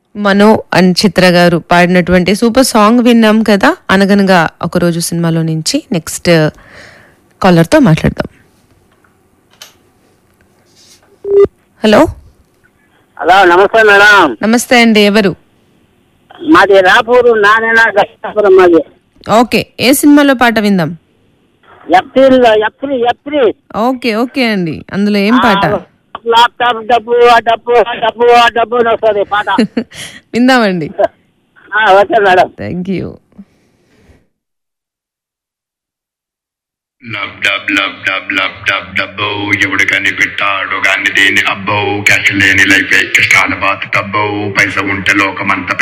మనో and చిత్ర గారు పాడినటువంటి super song విన్నాం కదా అనగనగా ఒకరోజు సినిమాలో నుంచి నెక్స్ట్ కాలర్తో మాట్లాడదాం హలో హలో నమస్తే మేడం నమస్తే అండి ఎవరు మాది రాపూరు నారాయణ గట్టాపురం మాది ఓకే ఏ సినిమాలో పాట విందాం April April April okay okay అండి అందులో ఏం పాట ల్యాప్టాప్ డబ్బు ఆ డబ్బు ఆ డబ్బు ఆ డబ్బు అని వస్తుంది పాట విందామండి ఆ, okay madam thank you lub dub lub dub lub dub డబ్బో ఎవడు కనిపెట్టాడు గాని దేని అబ్బో క్యాష్ లేని లైఫ్ కష్టాల బాత తబ్బో పైస ఉంటే లోకమంత